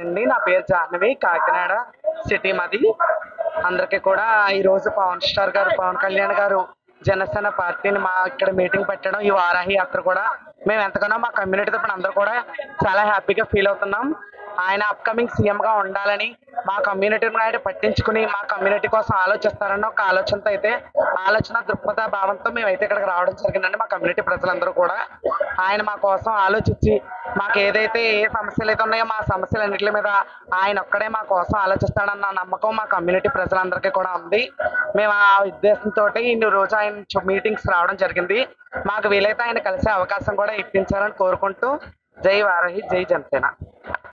అండి నా పేరు జాహ్నవి కాకినాడ సిటీ మాది అందరికీ కూడా ఈ రోజు పవన్ స్టార్ గారు పవన్ కళ్యాణ్ గారు జనసేన పార్టీని మా ఇక్కడ మీటింగ్ పెట్టడం ఈ వారాహి యాత్ర కూడా మేము ఎంతగానో మా కమ్యూనిటీ తరపున అందరూ కూడా చాలా హ్యాపీగా ఫీల్ అవుతున్నాం ఆయన అప్కమింగ్ సీఎం గా ఉండాలని మా కమ్యూనిటీని ఆయన పట్టించుకుని మా కమ్యూనిటీ కోసం ఆలోచిస్తారన్న ఒక ఆలోచనతో అయితే ఆలోచన దృక్పథ భావంతో మేమైతే ఇక్కడికి రావడం జరిగిందండి మా కమ్యూనిటీ ప్రజలందరూ కూడా ఆయన మా కోసం ఆలోచించి మాకు ఏదైతే ఏ సమస్యలు అయితే ఉన్నాయో మా సమస్యలన్నిటి మీద ఆయన ఒక్కడే మా కోసం ఆలోచిస్తాడన్న నమ్మకం మా కమ్యూనిటీ ప్రజలందరికీ కూడా ఉంది మేము ఆ ఉద్దేశంతో ఇన్ని రోజు ఆయన మీటింగ్స్ రావడం జరిగింది మాకు వీలైతే ఆయన కలిసే అవకాశం కూడా ఇప్పించాలని కోరుకుంటూ జై వారాహి జై జనసేన